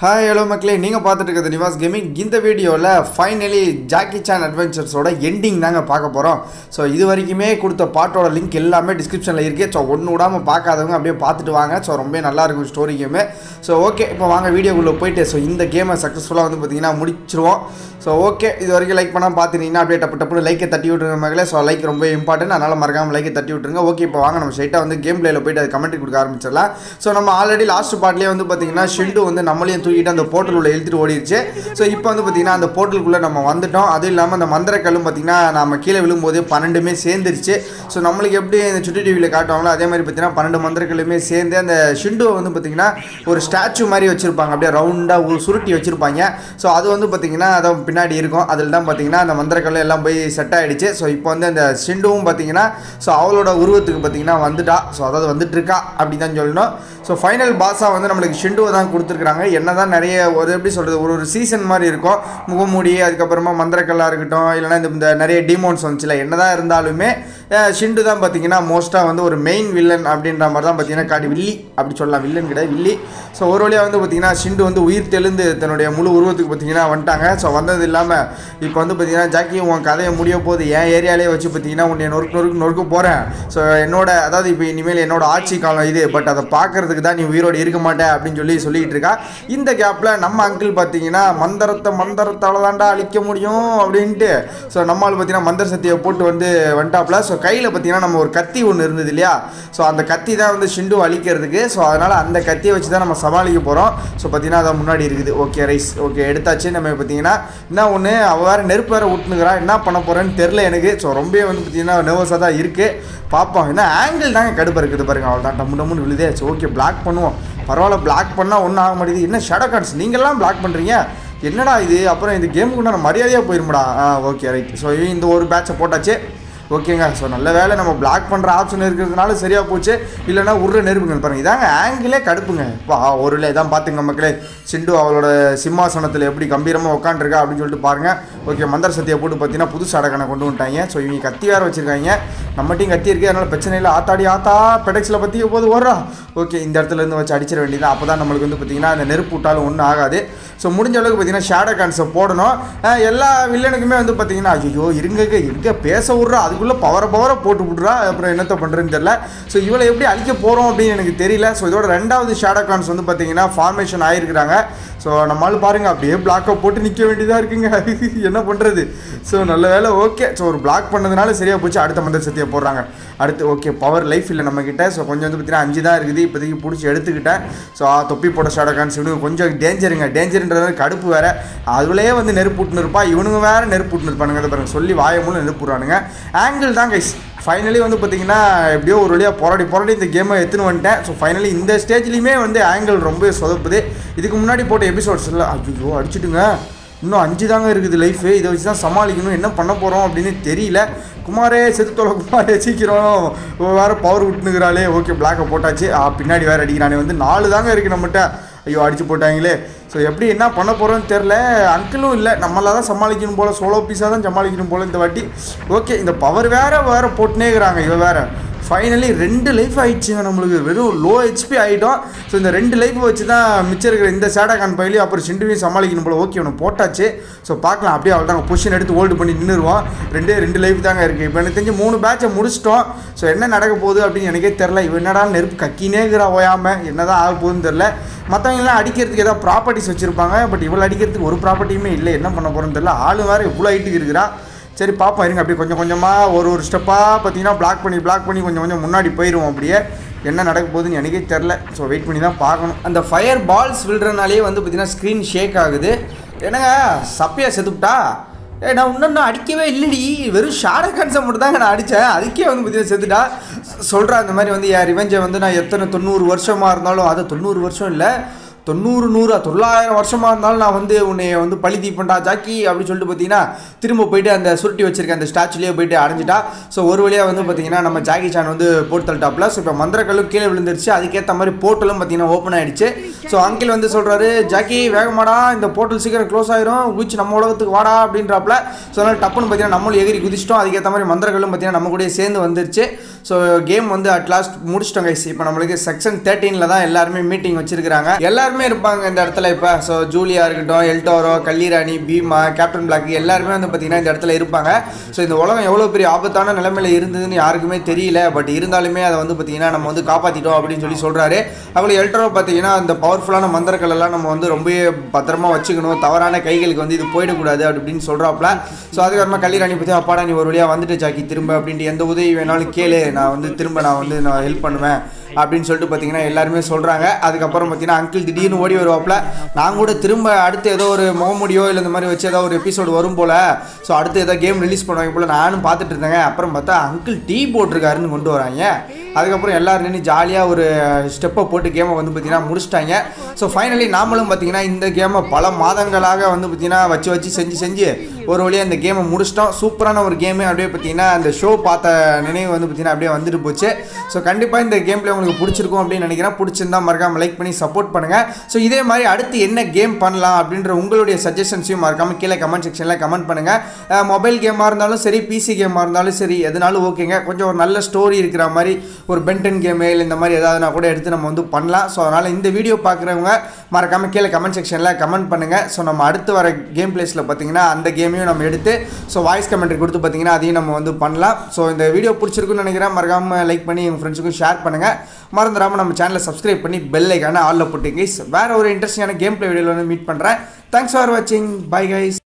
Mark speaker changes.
Speaker 1: hi hello மக்களே நீங்கள் பார்த்துட்டு இருக்கிறது நிவாஸ் கேமிங் இந்த வீடியோவில் ஃபைனலி ஜாக்கி சான் அட்வென்ச்சர்ஸோட எண்டிங் தாங்க பார்க்க போகிறோம் ஸோ இது வரைக்குமே கொடுத்த பாட்டோட லிங்க் எல்லாமே டிஸ்கிரிப்ஷனில் இருக்கு ஸோ ஒன்று விடாமல் பார்க்காதவங்க அப்படியே பார்த்துட்டு வாங்க ஸோ ரொம்ப நல்லா இருக்கும் ஸ்டோரி கேமு ஸோ ஓகே இப்போ வாங்க வீடியோக்குள்ளே போயிட்டு ஸோ இந்த கேமை சக்ஸஸ்ஃபுல்லாக வந்து பார்த்தீங்கன்னா முடிச்சிருவோம் ஸோ ஓகே இது வரைக்கும் லைக் பண்ணால் பார்த்துட்டீங்கன்னா அப்படியே டப்பு டப்புனு லைக்கை தட்டி விட்டுருங்க மகளே ஸோ லைக் ரொம்ப இம்பார்ட்டன்ட் அதனால் மறக்காமல் லைக்கை தட்டி விட்டுருங்க ஓகே இப்போ வாங்க நம்ம ஸ்ட்ரைட்டாக வந்து கேம் பிளேயில் போயிட்டு அது கமெண்ட் கொடுக்க ஆரம்பிச்சிடலாம் ஸோ நம்ம ஆல்ரெடி லாஸ்ட் பார்ட்லேயே வந்து பார்த்தீங்கன்னா ஷிண்டு வந்து நம்மளையும் தூக்கிட்டு அந்த போர்ட்டல் உள்ள இழுத்துட்டு ஓடிடுச்சு ஸோ இப்போ வந்து பார்த்தீங்கன்னா அந்த போர்ட்டலுக்குள்ளே நம்ம வந்துட்டோம் அதுவும் இல்லாமல் அந்த மந்திரக்கல்லும் பார்த்தீங்கன்னா நம்ம கீழே விழும்போது பன்னெண்டுமே சேர்ந்துருச்சு ஸோ நம்மளுக்கு எப்படி இந்த சுட்டி டிவியில் காட்டுவாங்களோ அதே மாதிரி பார்த்தீங்கன்னா பன்னெண்டு மந்திரக்கல்லுமே சேர்ந்து அந்த ஷிண்டுவை வந்து பார்த்தீங்கன்னா ஒரு ஸ்டாச்சு மாதிரி வச்சுருப்பாங்க அப்படியே ரவுண்டாக சுருட்டி வச்சுருப்பாங்க ஸோ அது வந்து பார்த்தீங்கன்னா அதை பின்னாடி இருக்கும் அதில் தான் பார்த்தீங்கன்னா அந்த மந்திரக்கல் எல்லாம் போய் செட் ஆகிடுச்சு ஸோ இப்போ வந்து அந்த ஷிண்டுவும் பார்த்தீங்கன்னா ஸோ அவளோட உருவத்துக்கு பார்த்தீங்கன்னா வந்துட்டா ஸோ அதாவது வந்துட்டு இருக்கா அப்படி தான் சொல்லணும் ஸோ ஃபைனல் பாஸாக வந்து நம்மளுக்கு ஷிண்டுவை தான் கொடுத்துருக்குறாங்க என்ன தான் நிறைய ஒரு எப்படி சொல்கிறது ஒரு ஒரு சீசன் மாதிரி இருக்கும் முகமூடி அதுக்கப்புறமா மந்திரக்கல்லாக இருக்கட்டும் இல்லைனா இந்த இந்த நிறைய டிமோன்ஸ் வந்துச்சுல என்ன தான் இருந்தாலுமே அஹ், ஷிண்டு தான் பார்த்தீங்கன்னா மோஸ்ட்டாக வந்து ஒரு மெயின் வில்லன் அப்படின்ற மாதிரி தான் பார்த்தீங்கன்னா காடி வில்லி அப்படி சொல்லலாம் வில்லன் கிடையாது வில்லி ஸோ ஒரு வழியாக வந்து பார்த்தீங்கன்னா ஷிண்டு வந்து உயிர் தெளிந்து தன்னுடைய முழு உருவத்துக்கு பார்த்தீங்கன்னா வந்துட்டாங்க ஸோ வந்தது இல்லாமல் இப்போ வந்து பார்த்தீங்கன்னா ஜாக்கி உன் கதையை முடிய போது என் ஏரியாலே வச்சு பார்த்தீங்கன்னா உன்னை நொறுக்கு நொறுக்கு நொறுக்க போகிறேன் ஸோ என்னோட அதாவது இப்போ இனிமேல் என்னோட ஆட்சி காலம் இது பட் அதை பார்க்கறதுக்கு தான் நீ உயிரோடு இருக்க மாட்டே அப்படின்னு சொல்லி சொல்லிட்டு இருக்கா இந்த கேப்பில் நம்ம அங்கிள் பார்த்தீங்கன்னா மந்திரத்தை மந்திரத்தால் தாண்டா அழிக்க முடியும் அப்படின்ட்டு ஸோ நம்மால் பார்த்தீங்கன்னா மந்திர சக்தியை போட்டு வந்து வந்துட்டாப்ல ஸோ கையில் பார்த்தீங்கன்னா நம்ம ஒரு கத்தி ஒன்று இருந்தது இல்லையா ஸோ அந்த கத்தி தான் வந்து ஷிண்டு அழிக்கிறதுக்கு ஸோ அதனால் அந்த கத்தியை வச்சு தான் நம்ம சமாளிக்க போகிறோம் ஸோ பார்த்தீங்கன்னா அதை முன்னாடி இருக்குது ஓகே ரைஸ் ஓகே எடுத்தாச்சு நம்ம பார்த்தீங்கன்னா என்ன ஒன்று அவள் வேறு நெருப்பு வேறு விட்டுனுக்குறா என்ன பண்ண போகிறேன்னு தெரில எனக்கு ஸோ ரொம்ப வந்து பார்த்தீங்கன்னா நர்வஸாக தான் இருக்குது பார்ப்போம் என்ன ஆங்கிள் தாங்க கடுப்பாக இருக்குது பாருங்க அவள் தான் டம்மு டம்முன்னு விழுதே ஸோ ஓகே பிளாக் பண்ணுவோம் பரவாயில்ல பிளாக் பண்ணால் ஒன்றும் ஆக மாட்டேங்குது என்ன ஷேடோ கார்ட்ஸ் நீங்கள்லாம் பிளாக் பண்ணுறீங்க என்னடா இது அப்புறம் இந்த கேமுக்கு நான் மரியாதையாக போயிருமுடா ஆ ஓகே ரைட் ஸோ இந்த ஒரு பேட்சை போட்டாச்சு ஓகேங்க ஸோ நல்ல வேலை நம்ம பிளாக் பண்ணுற ஆப்ஷன் இருக்கிறதுனால சரியாக போச்சு இல்லைன்னா உருள நெருப்புங்க பாருங்க இதாங்க ஆங்கிளே கடுப்புங்க வா ஒரு இல்லை இதான் பார்த்துங்க மக்களே சிண்டு அவளோட சிம்மாசனத்தில் எப்படி கம்பீரமாக உட்காந்துருக்கா அப்படின்னு சொல்லிட்டு பாருங்கள் ஓகே மந்திர சத்தியை போட்டு பார்த்தீங்கன்னா புது சடகனை கொண்டு வந்துட்டாங்க ஸோ இவங்க கத்தி வேறு வச்சுருக்காங்க நம்மகிட்டையும் கத்தி இருக்குது அதனால் பிரச்சனை இல்லை ஆத்தாடி ஆத்தா பெடெக்ஸில் பற்றி போது ஓடுறா ஓகே இந்த இடத்துல இருந்து வச்சு அடிச்சிட வேண்டியது அப்போ தான் நம்மளுக்கு வந்து பார்த்தீங்கன்னா அந்த நெருப்பு விட்டாலும் ஒன்றும் ஆகாது ஸோ முடிஞ்ச அளவுக்கு பார்த்தீங்கன்னா ஷேடோ கான்ஸை போடணும் அஹ் எல்லா வில்லனுக்குமே வந்து பார்த்தீங்கன்னா ஐயோ இருங்க எங்கே பேச விட்றா அதுக்குள்ளே பவரை பவரை போட்டு விட்றா அப்புறம் என்னத்த பண்ணுறதுன்னு தெரில ஸோ இவளை எப்படி அழிக்க போகிறோம் அப்படின்னு எனக்கு தெரியல ஸோ இதோட ரெண்டாவது ஷேடோ கான்ஸ் வந்து பார்த்தீங்கன்னா ஃபார்மேஷன் ஆகிருக்கிறாங்க ஸோ நம்மளால் பாருங்க அப்படியே பிளாக்கை போட்டு நிற்க வேண்டியதாக இருக்குங்க என்ன பண்ணுறது ஸோ நல்ல வேலை ஓகே ஸோ ஒரு பிளாக் பண்ணதுனால சரியாக போச்சு அடுத்த மந்திர சத்தியை போடுறாங்க அடுத்து ஓகே பவர் லைஃப் இல்லை நம்மக்கிட்ட ஸோ கொஞ்சம் வந்து பார்த்தீங்கன்னா அஞ்சு தான் இருக்குது இப்போதைக்கு பிடிச்சி எடுத்துக்கிட்டேன் ஸோ தொப்பி போட்ட ஷேடோ கான்ஸ் இவனுக்கு கொஞ்சம் டேஞ்சருங்க டேஞ்சர்ன்றது கடுப்பு வேற அதுலேயே வந்து நெருப்பு விட்டுன்னு இருப்பா இவனுங்க வேற நெருப்பு விட்டுன்னு இருப்பானுங்க அதை பாருங்க சொல்லி வாய மூலம் நெருப்பு விடுறானுங்க ஆங்கிள் தான் கைஸ் ஃபைனலி வந்து பார்த்தீங்கன்னா எப்படியோ ஒரு வழியாக போராடி போராடி இந்த கேமை எடுத்துன்னு வந்துட்டேன் ஸோ ஃபைனலி இந்த ஸ்டேஜ்லேயுமே வந்து ஆங்கிள் ரொம்ப சொதப்புது இதுக்கு முன்னாடி போட்ட எபிசோட்ஸ் இல்லை ஐயோ அடிச்சுட்டுங்க இன்னும் அஞ்சு தாங்க இருக்குது லைஃபு இதை வச்சு தான் சமாளிக்கணும் என்ன பண்ண போகிறோம் அப்படின்னு தெரியல குமாரே செத்து தொலை குமாரே சீக்கிரம் இவ வேற பவர் விட்டுனுக்குறாளே ஓகே பிளாக்கை போட்டாச்சு ஆ, பின்னாடி வேற அடிக்கிறானே வந்து நாலு தாங்க இருக்குது நம்மகிட்ட ஐயோ அடிச்சு போட்டாங்களே ஸோ எப்படி என்ன பண்ண போகிறோன்னு தெரில அங்கிளும் இல்லை நம்மளால தான் சமாளிக்கணும் போல் சோலோ பீஸாக தான் சமாளிக்கணும் போல் இந்த வாட்டி ஓகே இந்த பவர் வேற வேற போட்டுனே இருக்கிறாங்க இவ வேற ஃபைனலி ரெண்டு லைஃப் ஆயிடுச்சுங்க நம்மளுக்கு வெறும் லோ ஹெச்பி ஆகிட்டோம் ஸோ இந்த ரெண்டு லைஃப் வச்சு தான் மிச்சம் இருக்கிற இந்த சேடாகான் பயிலையும் அப்புறம் சிண்டுவையும் சமாளிக்கணும் போல ஓகே ஒன்று போட்டாச்சு ஸோ பார்க்கலாம் அப்படியே அவள் தாங்க பொசிஷன் எடுத்து ஹோல்டு பண்ணி நின்றுருவோம் ரெண்டே ரெண்டு லைஃப் தாங்க இருக்குது இப்போ எனக்கு தெரிஞ்சு மூணு பேட்சை முடிச்சிட்டோம் ஸோ என்ன நடக்க போகுது அப்படின்னு எனக்கே தெரில இவன் என்னடா நெருப்பு கக்கினேங்கிற ஓயாமல் என்ன தான் ஆக போகுதுன்னு தெரில மற்றவங்களாம் அடிக்கிறதுக்கு ஏதாவது ப்ராப்பர்ட்டிஸ் வச்சுருப்பாங்க பட் இவ்வளோ அடிக்கிறதுக்கு ஒரு ப்ராப்பர்ட்டியுமே இல்லை என்ன பண்ண போகிறோன்னு தெரில ஆளு வேறு இவ்வளோ ஹைட்டுக்கு இருக்கிறா சரி பார்ப்போம் இருங்க அப்படியே கொஞ்சம் கொஞ்சமாக ஒரு ஒரு ஸ்டெப்பாக பார்த்தீங்கன்னா பிளாக் பண்ணி பிளாக் பண்ணி கொஞ்சம் கொஞ்சம் முன்னாடி போயிடுவோம் அப்படியே என்ன நடக்க போகுதுன்னு எனக்கே தெரில ஸோ வெயிட் பண்ணி தான் பார்க்கணும் அந்த ஃபயர் பால்ஸ் விழுறனாலே வந்து பார்த்தீங்கன்னா ஸ்க்ரீன் ஷேக் ஆகுது என்னங்க சப்பையா செத்துப்பிட்டா ஏ நான் இன்னும் நான் அடிக்கவே இல்லடி வெறும் ஷாட கான்செப்ட் மட்டும் தாங்க நான் அடித்தேன் அதுக்கே வந்து பார்த்தீங்கன்னா செத்துட்டா சொல்கிறேன் அந்த மாதிரி வந்து என் ரிவெஞ்சை வந்து நான் எத்தனை தொண்ணூறு வருஷமாக இருந்தாலும் அது தொண்ணூறு வருஷம் இல்லை தொண்ணூறு நூறு தொள்ளாயிரம் வருஷமாக இருந்தாலும் நான் வந்து உன்னை வந்து பழி தீப்பண்டா ஜாக்கி அப்படின்னு சொல்லிட்டு பார்த்தீங்கன்னா திரும்ப போயிட்டு அந்த சுருட்டி வச்சிருக்க அந்த ஸ்டாச்சுலேயே போயிட்டு அடைஞ்சிட்டா ஸோ ஒரு வழியாக வந்து பார்த்தீங்கன்னா நம்ம ஜாக்கி சான் வந்து போட்டு தள்ளிட்டாப்ல ஸோ இப்போ மந்திரக்கல்லும் கீழே விழுந்துருச்சு அதுக்கேற்ற மாதிரி போர்ட்டலும் பார்த்தீங்கன்னா ஓப்பன் ஆயிடுச்சு ஸோ அங்கிள் வந்து சொல்கிறாரு ஜாக்கி வேகமாடா இந்த போர்ட்டல் சீக்கிரம் க்ளோஸ் ஆயிரும் குச்சி நம்ம உலகத்துக்கு வாடா அப்படின்றாப்ல ஸோ அதனால் டப்புன்னு பார்த்தீங்கன்னா நம்மளும் எகிரி குதிச்சிட்டோம் அதுக்கேற்ற மாதிரி மந்திரக்கல்லும் பார்த்தீங்கன்னா நம்ம கூட சேர்ந்து வந்துருச்சு ஸோ கேம் வந்து அட் லாஸ்ட் முடிச்சிட்டோம் கைஸ் இப்போ நம்மளுக்கு செக்ஷன் தேர்ட்டீனில் தான் எல்லாருமே மீட்டிங் வச்சிருக்காங்க எல்லாருமே இருப்பாங்க இந்த இடத்துல இப்போ ஸோ ஜூலியா இருக்கட்டும் எல்டோரோ கல்லிராணி பீமா கேப்டன் பிளாக் எல்லாருமே வந்து பார்த்தீங்கன்னா இந்த இடத்துல இருப்பாங்க ஸோ இந்த உலகம் எவ்வளோ பெரிய ஆபத்தான நிலைமையில இருந்ததுன்னு யாருக்குமே தெரியல பட் இருந்தாலுமே அதை வந்து பார்த்தீங்கன்னா நம்ம வந்து காப்பாற்றிட்டோம் அப்படின்னு சொல்லி சொல்கிறாரு அவளை எல்டோரோ பார்த்தீங்கன்னா அந்த பவர்ஃபுல்லான மந்திரங்கள் எல்லாம் நம்ம வந்து ரொம்பவே பத்திரமா வச்சுக்கணும் தவறான கைகளுக்கு வந்து இது போயிடக்கூடாது அப்படி இப்படின்னு சொல்கிறாப்புல ஸோ அதுக்கப்புறமா கல்லிராணி பற்றி அப்பாடா நீ ஒரு வழியாக வந்துட்டு ஜாக்கி திரும்ப அப்படின்ட்டு எந்த உதவி வேணாலும் கேளு நான் வந்து திரும்ப நான் வந்து நான் ஹெல்ப் பண்ணுவேன் அப்படின்னு சொல்லிட்டு பார்த்தீங்கன்னா எல்லாருமே சொல்கிறாங்க அதுக்கப்புறம் பார்த்தீங்கன்னா அங்கிள் திடீர்னு ஓடி வருவாப்புல நான் கூட திரும்ப அடுத்து ஏதோ ஒரு முகமுடியோ இல்லை இந்த மாதிரி வச்சு ஏதோ ஒரு எபிசோடு வரும் போல் ஸோ அடுத்து ஏதோ கேம் ரிலீஸ் பண்ணுவாங்க போல் நானும் பார்த்துட்டு இருந்தேங்க அப்புறம் பார்த்தா அங்கிள் டீ போட்டிருக்காருன்னு கொண்டு வராங்க அதுக்கப்புறம் எல்லாரும் நின்று ஜாலியாக ஒரு ஸ்டெப்பை போட்டு கேமை வந்து பார்த்தீங்கன்னா முடிச்சிட்டாங்க ஸோ ஃபைனலி நாமளும் பார்த்தீங்கன்னா இந்த கேமை பல மாதங்களாக வந்து பார்த்தீங்கன்னா வச்சு வச்சு செஞ்சு செஞ்சு ஒரு வழியாக இந்த கேமை முடிச்சிட்டோம் சூப்பரான ஒரு கேமு அப்படியே பார்த்தீங்கன்னா அந்த ஷோ பார்த்த நினைவு வந்து பார்த்தீங்கன்னா அப்படியே வந்துட்டு போச்சு ஸோ கண்டிப்பாக இந்த கேம் பிளே உங்களுக்கு பிடிச்சிருக்கும் அப்படின்னு நினைக்கிறேன் பிடிச்சிருந்தா மறக்காமல் லைக் பண்ணி சப்போர்ட் பண்ணுங்கள் ஸோ இதே மாதிரி அடுத்து என்ன கேம் பண்ணலாம் அப்படின்ற உங்களுடைய சஜஷன்ஸையும் மறக்காமல் கீழே கமெண்ட் செக்ஷனில் கமெண்ட் பண்ணுங்கள் மொபைல் கேமாக இருந்தாலும் சரி பிசி கேமாக இருந்தாலும் சரி எதுனாலும் ஓகேங்க கொஞ்சம் ஒரு நல்ல ஸ்டோரி இருக்கிற மாதிரி ஒரு பென்டன் கேமு இல்லை இந்த மாதிரி ஏதாவதுனா கூட எடுத்து நம்ம வந்து பண்ணலாம் ஸோ அதனால் இந்த வீடியோ பார்க்குறவங்க மறக்காமல் கீழே கமெண்ட் செக்ஷனில் கமெண்ட் பண்ணுங்கள் ஸோ நம்ம அடுத்து வர கேம் பிளேஸில் பார்த்தீங்கன்னா அந்த கேமையும் நம்ம எடுத்து ஸோ வாய்ஸ் கமெண்ட்ரி கொடுத்து பார்த்தீங்கன்னா அதையும் நம்ம வந்து பண்ணலாம் ஸோ இந்த வீடியோ பிடிச்சிருக்குன்னு நினைக்கிறேன் மறக்காமல் லைக் பண்ணி உங்கள் ஃப்ரெண்ட்ஸுக்கும் ஷேர் பண்ணுங்கள் மறந்துடாமல் நம்ம சேனலை சப்ஸ்கிரைப் பண்ணி பெல் ஐக்கான ஆலில் போட்டு கைஸ் வேறு ஒரு இன்ட்ரெஸ்டிங்கான கேம் பிளே வீடியோவில் வந்து மீட் பண்ணுறேன் தேங்க்ஸ் ஃபார் வாட்சிங் பை கைஸ்